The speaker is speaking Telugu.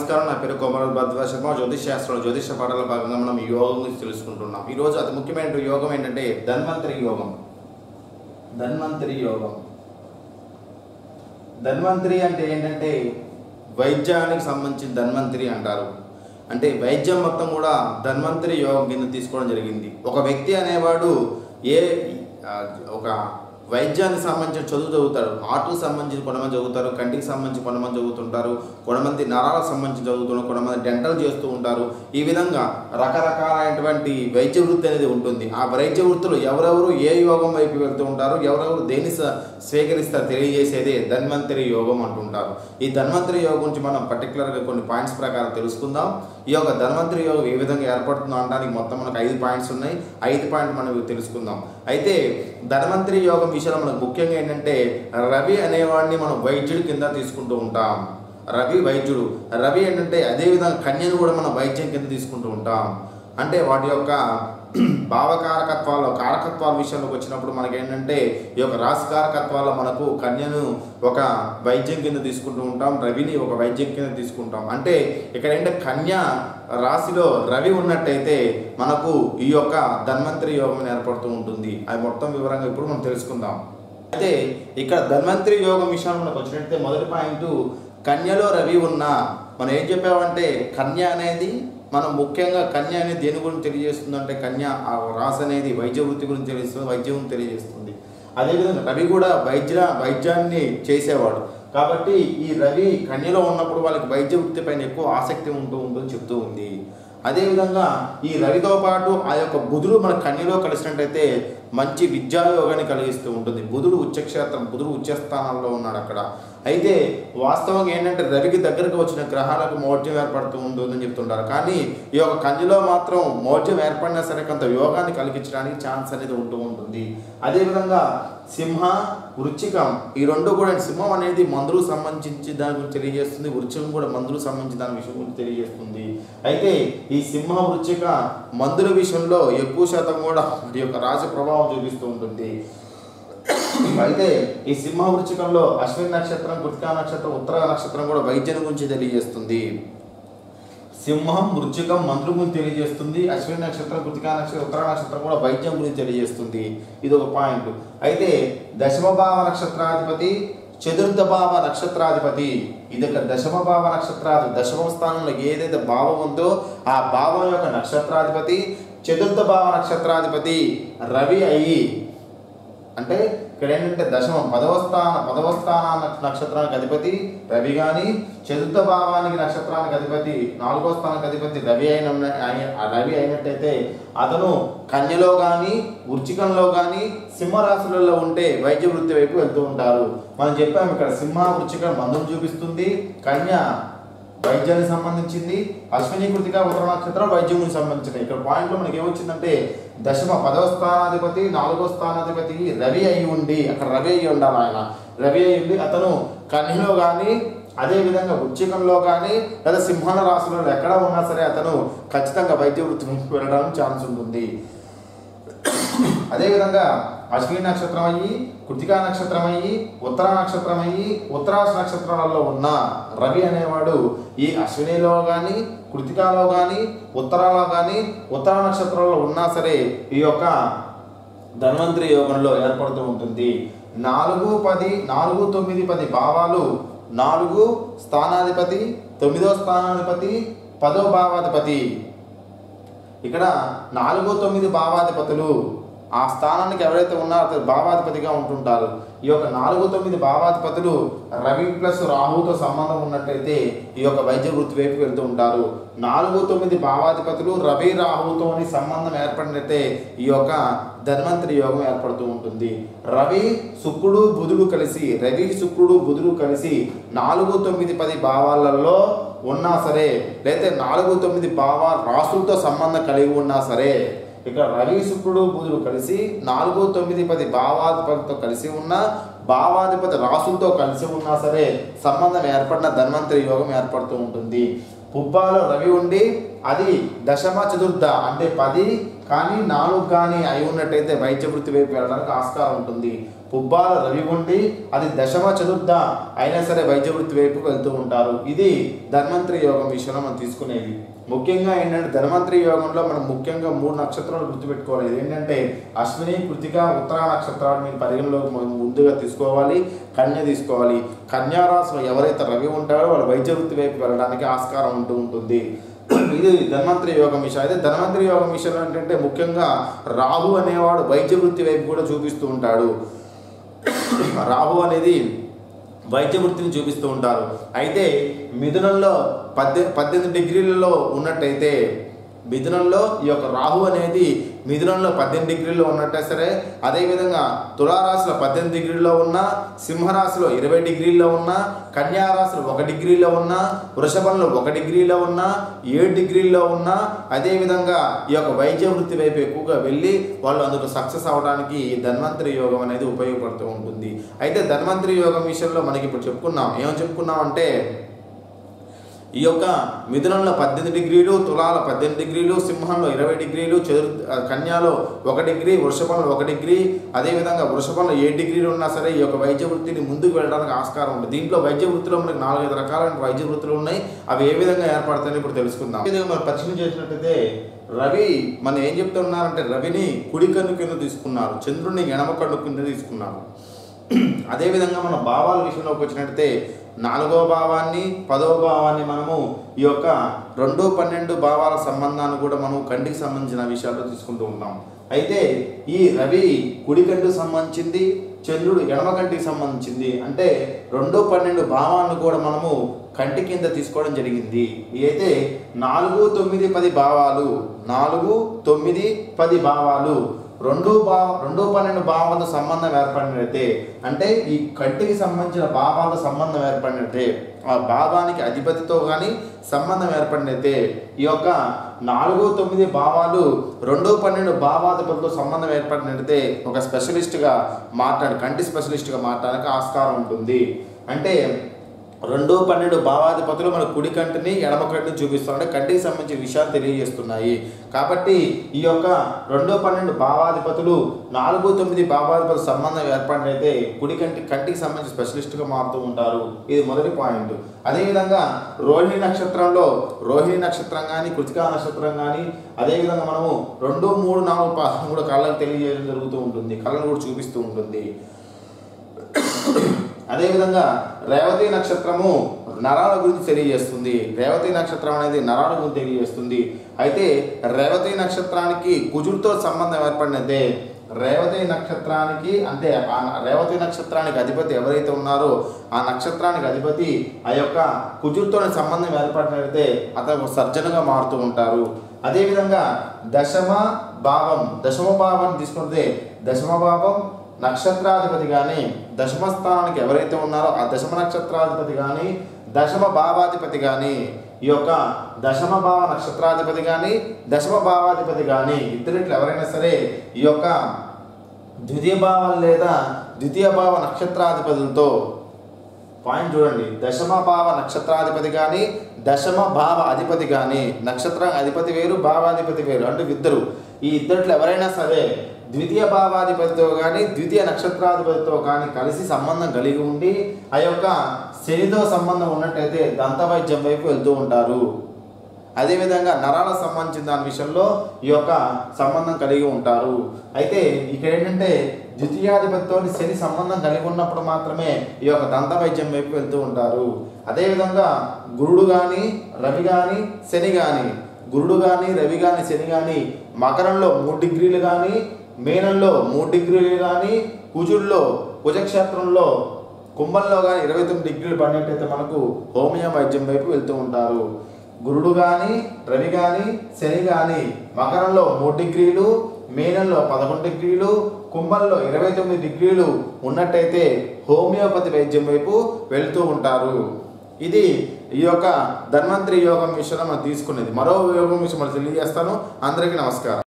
నమస్కారం నా పేరు కోమల భద్ర శర్మ జ్యోతిష్ శాస్త్రంలో జ్యోతిష పాఠాల భాగంగా మనం ఈ యోగం గురించి తెలుసుకుంటున్నాం ఈ రోజు అతి ముఖ్యమైన యోగం ఏంటంటే ధన్వంతరి యోగం ధన్వంతరి యోగం ధన్వంతరి అంటే ఏంటంటే వైద్యానికి సంబంధించిన ధన్వంతరి అంటారు అంటే వైద్యం మొత్తం కూడా ధన్వంతరి యోగం కింద తీసుకోవడం జరిగింది ఒక వ్యక్తి అనేవాడు ఏ ఆ, ఒక వైద్యానికి సంబంధించిన చదువు చదువుతాడు ఆర్ట్కి సంబంధించి కొంతమంది చదువుతారు కంటికి సంబంధించి కొంతమంది చదువుతుంటారు కొంతమంది నరాలకు సంబంధించి చదువుతున్నారు కొంతమంది డెంటల్ చేస్తూ ఉంటారు ఈ విధంగా రకరకాలైనటువంటి వైద్య వృత్తి అనేది ఉంటుంది ఆ వైద్య వృత్తులు ఎవరెవరు ఏ యోగం వైపు వెళ్తూ ఉంటారు ఎవరెవరు దేని స- స్వీకరిస్తారు తెలియజేసేదే ధన్వంతరి యోగం అంటుంటారు ఈ ధన్వంతరి యోగం గురించి మనం పర్టికులర్గా కొన్ని పాయింట్స్ ప్రకారం తెలుసుకుందాం ఈ యొక్క ధన్వంతరి యోగం ఏ విధంగా ఏర్పడుతుందో అనడానికి మొత్తం మనకు ఐదు పాయింట్స్ ఉన్నాయి ఐదు పాయింట్ మనం తెలుసుకుందాం అయితే ధన్వంతరి యోగం విషయంలో మనకు ముఖ్యంగా ఏంటంటే రవి అనేవాడిని మనం వైద్యుడి కింద తీసుకుంటూ ఉంటాం రవి వైద్యుడు రవి ఏంటంటే అదేవిధంగా కన్యను కూడా మనం వైద్యం కింద తీసుకుంటూ ఉంటాం అంటే వాటి యొక్క భావకారకత్వాల్లో కారకత్వాల విషయంలోకి వచ్చినప్పుడు మనకి ఏంటంటే ఈ యొక్క రాశి కారకత్వాల్లో మనకు కన్యను ఒక వైద్యం కింద తీసుకుంటూ ఉంటాం రవిని ఒక వైద్యం కింద తీసుకుంటాం అంటే ఇక్కడ ఏంటంటే కన్య రాశిలో రవి ఉన్నట్టయితే మనకు ఈ యొక్క ధన్వంతరి యోగం ఏర్పడుతూ ఉంటుంది అది మొత్తం వివరంగా ఇప్పుడు మనం తెలుసుకుందాం అయితే ఇక్కడ ధన్వంతరి యోగం విషయంలో మనకు వచ్చినట్టయితే మొదటి పాయింట్ కన్యలో రవి ఉన్న మనం ఏం చెప్పామంటే కన్య అనేది మనం ముఖ్యంగా కన్య అనేది దేని గురించి తెలియజేస్తుంది అంటే కన్య ఆ రాశి అనేది వైద్య వృత్తి గురించి తెలియజేస్తుంది వైద్యం తెలియజేస్తుంది అదేవిధంగా రవి కూడా వైద్య వైద్యాన్ని చేసేవాడు కాబట్టి ఈ రవి కన్యలో ఉన్నప్పుడు వాళ్ళకి వైద్య వృత్తి పైన ఎక్కువ ఆసక్తి ఉంటూ ఉంటుందని చెప్తూ ఉంది అదేవిధంగా ఈ రవితో పాటు ఆ యొక్క బుధుడు మన కన్యలో కలిసినట్టయితే మంచి విద్యాయోగాన్ని కలిగిస్తూ ఉంటుంది బుధుడు ఉచ్చక్షేత్రం బుధుడు ఉచ్చస్థానంలో ఉన్నాడు అక్కడ అయితే వాస్తవంగా ఏంటంటే రవికి దగ్గరకు వచ్చిన గ్రహాలకు మౌఢ్యం ఏర్పడుతూ ఉంటుందని చెప్తుంటారు కానీ ఈ యొక్క కన్యలో మాత్రం మౌఢ్యం ఏర్పడినా సరే కొంత యోగాన్ని కలిగించడానికి ఛాన్స్ అనేది ఉంటూ ఉంటుంది అదేవిధంగా సింహ వృచ్చికం ఈ రెండు కూడా సింహం అనేది మందులకు సంబంధించి దాని గురించి తెలియజేస్తుంది వృచ్చికం కూడా మందులకు సంబంధించి దాని విషయం గురించి తెలియజేస్తుంది అయితే ఈ సింహ వృచ్చిక మందుల విషయంలో ఎక్కువ శాతం కూడా వాటి యొక్క రాశి ప్రభావం చూపిస్తూ ఉంటుంది అయితే ఈ సింహ వృచ్చికంలో అశ్విని నక్షత్రం కృతికా నక్షత్రం ఉత్తర నక్షత్రం కూడా వైద్యం గురించి తెలియజేస్తుంది సింహం వృచ్చికం మంత్రం గురించి తెలియజేస్తుంది అశ్విని నక్షత్రం కృతికా నక్షత్రం ఉత్తర నక్షత్రం కూడా వైద్యం గురించి తెలియజేస్తుంది ఇది ఒక పాయింట్ అయితే దశమ భావ నక్షత్రాధిపతి చతుర్థ భావ నక్షత్రాధిపతి ఇది ఒక దశమ భావ నక్షత్రాధిపతి దశమ స్థానంలో ఏదైతే భావం ఉందో ఆ భావం యొక్క నక్షత్రాధిపతి చతుర్థ భావ నక్షత్రాధిపతి రవి అయ్యి అంటే ఇక్కడ ఏంటంటే దశమం పదవ స్థాన పదవ స్థాన నక్షత్రానికి అధిపతి రవి కానీ చతుర్థ భావానికి నక్షత్రానికి అధిపతి నాలుగో స్థానానికి అధిపతి రవి అయిన అయి- ఆ రవి అయినట్టయితే అతను కన్యలో కానీ వృచ్చికంలో కానీ సింహరాశులలో ఉంటే వైద్య వృత్తి వైపు వెళ్తూ ఉంటారు మనం చెప్పాము ఇక్కడ సింహ వృచ్చిక మందం చూపిస్తుంది కన్య వైద్యానికి సంబంధించింది అశ్విని కృతిక ఉత్తర నక్షత్రం వైద్యమునికి సంబంధించింది ఇక్కడ పాయింట్లో మనకి ఏమొచ్చిందంటే దశమ పదవ స్థానాధిపతి నాలుగో స్థానాధిపతి రవి అయి ఉండి అక్కడ రవి అయి ఉండాలి ఆయన రవి అయి ఉండి అతను కన్యలో కానీ అదే విధంగా వృచ్చికంలో కానీ లేదా సింహన రాశిలో ఎక్కడ ఉన్నా సరే అతను ఖచ్చితంగా వైద్య వృత్తికి వెళ్ళడానికి ఛాన్స్ ఉంటుంది అదేవిధంగా అశ్విని నక్షత్రం అయ్యి కృతికా నక్షత్రం అయ్యి ఉత్తర నక్షత్రం అయ్యి ఉత్తరాశ నక్షత్రాలలో ఉన్న రవి అనేవాడు ఈ అశ్వినిలో కానీ కృతికాలో కానీ ఉత్తరాలో కానీ ఉత్తర నక్షత్రంలో ఉన్నా సరే ఈ యొక్క ధన్వంతరి యోగంలో ఏర్పడుతూ ఉంటుంది నాలుగు పది నాలుగు తొమ్మిది పది భావాలు నాలుగు స్థానాధిపతి తొమ్మిదో స్థానాధిపతి పదో భావాధిపతి ఇక్కడ నాలుగు తొమ్మిది భావాధిపతులు ఆ స్థానానికి ఎవరైతే ఉన్నారో అతను భావాధిపతిగా ఉంటుంటారు ఈ యొక్క నాలుగు తొమ్మిది భావాధిపతులు రవి ప్లస్ రాహుతో సంబంధం ఉన్నట్టయితే ఈ యొక్క వైద్య వృత్తి వైపు వెళ్తూ ఉంటారు నాలుగు తొమ్మిది భావాధిపతులు రవి రాహుతోని సంబంధం ఏర్పడినట్టే ఈ యొక్క ధన్వంతరి యోగం ఏర్పడుతూ ఉంటుంది రవి శుక్రుడు బుధుడు కలిసి రవి శుక్రుడు బుధుడు కలిసి నాలుగు తొమ్మిది పది భావాలలో ఉన్నా సరే లేదా నాలుగు తొమ్మిది భావ రాసులతో సంబంధం కలిగి ఉన్నా సరే ఇక్కడ రవి శుక్రుడు బుధుడు కలిసి నాలుగు తొమ్మిది పది భావాధిపతితో కలిసి ఉన్న భావాధిపతి రాసులతో కలిసి ఉన్నా సరే సంబంధం ఏర్పడిన ధన్వంతరి యోగం ఏర్పడుతూ ఉంటుంది పుబ్బాలో రవి ఉండి అది దశమ చతుర్థ అంటే పది కానీ నాలుగు కానీ అయి ఉన్నట్టయితే వైద్య వృత్తి వైపు వెళ్ళడానికి ఆస్కారం ఉంటుంది పుబ్బాల రవి ఉండి అది దశమ చతుర్థ అయినా సరే వైద్య వృత్తి వైపు వెళ్తూ ఉంటారు ఇది ధన్వంతరి యోగం విషయంలో మనం తీసుకునేది ముఖ్యంగా ఏంటంటే ధన్వంతరి యోగంలో మనం ముఖ్యంగా మూడు నక్షత్రాలు గుర్తుపెట్టుకోవాలి ఇది ఏంటంటే అశ్విని కృతిక ఉత్తరా నక్షత్రాలు మీరు పరిగణలోకి మనం ముందుగా తీసుకోవాలి కన్య తీసుకోవాలి కన్యా రాశిలో ఎవరైతే రవి ఉంటారో వాళ్ళు వైద్య వృత్తి వైపు వెళ్ళడానికి ఆస్కారం ఉంటూ ఉంటుంది ఇది ధన్వంతరి యోగం విషయం అయితే ధన్వంతరి యోగం విషయంలో ఏంటంటే ముఖ్యంగా రాహు అనేవాడు వైద్య వృత్తి వైపు కూడా చూపిస్తూ ఉంటాడు రాహు అనేది వైద్య వృత్తిని చూపిస్తూ ఉంటారు అయితే మిథునంలో పద్దె పద్దెనిమిది డిగ్రీలలో ఉన్నట్టయితే మిథునంలో ఈ యొక్క రాహు అనేది మిథునంలో పద్దెనిమిది డిగ్రీలో ఉన్నట్టే సరే అదేవిధంగా తులారాశిలో పద్దెనిమిది డిగ్రీలో ఉన్న సింహరాశిలో ఇరవై డిగ్రీల్లో ఉన్న కన్యారాశిలో ఒక డిగ్రీలో ఉన్న వృషభంలో ఒక డిగ్రీలో ఉన్న ఏడు డిగ్రీల్లో ఉన్న అదేవిధంగా ఈ యొక్క వైద్య వృత్తి వైపు ఎక్కువగా వెళ్ళి వాళ్ళు అందుకు సక్సెస్ అవడానికి ఈ ధన్వంతరి యోగం అనేది ఉపయోగపడుతూ ఉంటుంది అయితే ధన్వంతరి యోగం విషయంలో మనకి ఇప్పుడు చెప్పుకున్నాం ఏమని చెప్పుకున్నాం అంటే ఈ యొక్క మిథునంలో పద్దెనిమిది డిగ్రీలు తులాల పద్దెనిమిది డిగ్రీలు సింహంలో ఇరవై డిగ్రీలు చతుర్ కన్యాలో ఒక డిగ్రీ వృషభంలో ఒక డిగ్రీ అదేవిధంగా వృషభంలో ఏ డిగ్రీలు ఉన్నా సరే ఈ యొక్క వైద్య వృత్తిని ముందుకు వెళ్ళడానికి ఆస్కారం ఉంది దీంట్లో వైద్య వృత్తిలో మనకి నాలుగైదు రకాలైన వైద్య వృత్తులు ఉన్నాయి అవి ఏ విధంగా ఏర్పడతాయని ఇప్పుడు తెలుసుకుందాం ఇది మనం పరిశీలన చేసినట్టయితే రవి మనం ఏం చెప్తున్నారంటే రవిని కుడి కన్ను కింద తీసుకున్నారు చంద్రుడిని ఎడమ కన్ను కింద తీసుకున్నారు అదేవిధంగా మన భావాల విషయంలోకి వచ్చినట్టయితే నాలుగో భావాన్ని పదో భావాన్ని మనము ఈ యొక్క రెండో పన్నెండు భావాల సంబంధాన్ని కూడా మనం కంటికి సంబంధించిన విషయాల్లో తీసుకుంటూ ఉంటాం అయితే ఈ రవి కుడి కంటికి సంబంధించింది చంద్రుడు ఎడమ కంటికి సంబంధించింది అంటే రెండో పన్నెండు భావాలను కూడా మనము కంటి కింద తీసుకోవడం జరిగింది అయితే నాలుగు తొమ్మిది పది భావాలు నాలుగు తొమ్మిది పది భావాలు రెండు భావ రెండు పన్నెండు భావాలతో సంబంధం ఏర్పడినట్టే అంటే ఈ కంటికి సంబంధించిన భావాలతో సంబంధం ఏర్పడినట్టే ఆ భావానికి అధిపతితో కానీ సంబంధం ఏర్పడినట్టే ఈ యొక్క నాలుగు తొమ్మిది భావాలు రెండు పన్నెండు భావాధిపతితో సంబంధం ఏర్పడినట్టే ఒక స్పెషలిస్ట్గా మాట్లాడి కంటి స్పెషలిస్ట్గా మాట్లాడడానికి ఆస్కారం ఉంటుంది అంటే రెండు పన్నెండు భావాధిపతులు మన కుడి కంటిని ఎడమ కంటిని చూపిస్తారు అంటే కంటికి సంబంధించిన విషయాలు తెలియజేస్తున్నాయి కాబట్టి ఈ యొక్క రెండు పన్నెండు భావాధిపతులు నాలుగు తొమ్మిది భావాధిపతుల సంబంధం ఏర్పడినైతే కుడి కంటి కంటికి సంబంధించిన స్పెషలిస్ట్గా మారుతూ ఉంటారు ఇది మొదటి పాయింట్ అదేవిధంగా రోహిణి నక్షత్రంలో రోహిణి నక్షత్రం కానీ కృతికా నక్షత్రం కానీ అదేవిధంగా మనము రెండు మూడు నాలుగు పాదం కూడా కళ్ళకు తెలియజేయడం జరుగుతూ ఉంటుంది కళ్ళను కూడా చూపిస్తూ ఉంటుంది అదేవిధంగా రేవతి నక్షత్రము నరాల గురించి తెలియజేస్తుంది రేవతి నక్షత్రం అనేది నరాల గురించి తెలియజేస్తుంది అయితే రేవతి నక్షత్రానికి కుజుడితో సంబంధం ఏర్పడినదే రేవతి నక్షత్రానికి అంటే ఆ రేవతి నక్షత్రానికి అధిపతి ఎవరైతే ఉన్నారో ఆ నక్షత్రానికి అధిపతి ఆ యొక్క కుజుడితో సంబంధం ఏర్పడినట్లయితే అతను సర్జనగా మారుతూ ఉంటారు అదేవిధంగా దశమ భావం దశమ భావాన్ని తీసుకుంటే దశమ భావం నక్షత్రాధిపతి కానీ దశమ స్థానానికి ఎవరైతే ఉన్నారో ఆ దశమ నక్షత్రాధిపతి కానీ దశమ భావాధిపతి కానీ ఈ యొక్క దశమ భావ నక్షత్రాధిపతి కానీ దశమ భావాధిపతి కానీ ఇద్దరిట్లో ఎవరైనా సరే ఈ యొక్క ద్వితీయ భావం లేదా ద్వితీయ భావ నక్షత్రాధిపతులతో పాయింట్ చూడండి దశమ భావ నక్షత్రాధిపతి కానీ దశమ భావ అధిపతి కానీ నక్షత్ర అధిపతి వేరు భావాధిపతి వేరు అంటే ఇద్దరు ఈ ఇద్దరిలో ఎవరైనా సరే ద్వితీయ భావాధిపతితో కానీ ద్వితీయ నక్షత్రాధిపతితో కానీ కలిసి సంబంధం కలిగి ఉండి ఆ యొక్క శనితో సంబంధం ఉన్నట్టయితే దంతవైద్యం వైపు వెళ్తూ ఉంటారు అదేవిధంగా నరాలకు సంబంధించిన దాని విషయంలో ఈ యొక్క సంబంధం కలిగి ఉంటారు అయితే ఇక్కడ ఏంటంటే ద్వితీయాధిపతితో శని సంబంధం కలిగి ఉన్నప్పుడు మాత్రమే ఈ యొక్క దంత వైద్యం వైపు వెళ్తూ ఉంటారు అదేవిధంగా గురుడు కానీ రవి కానీ శని కానీ గురుడు కానీ రవి కానీ శని కానీ మకరంలో మూడు డిగ్రీలు కానీ మేనంలో మూడు డిగ్రీలు కానీ కుజుల్లో కుజక్షేత్రంలో కుంభంలో కానీ ఇరవై తొమ్మిది డిగ్రీలు పడినట్టయితే మనకు హోమియో వైద్యం వైపు వెళ్తూ ఉంటారు గురుడు కానీ రవి కానీ శని కానీ మకరంలో మూడు డిగ్రీలు మీనంలో పదకొండు డిగ్రీలు కుంభంలో ఇరవై తొమ్మిది డిగ్రీలు ఉన్నట్టయితే హోమియోపతి వైద్యం వైపు వెళ్తూ ఉంటారు ఇది ఈ యొక్క ధన్వంతరి యోగం విషయంలో మనం తీసుకునేది మరో యోగం విషయం మనం తెలియజేస్తాను అందరికీ నమస్కారం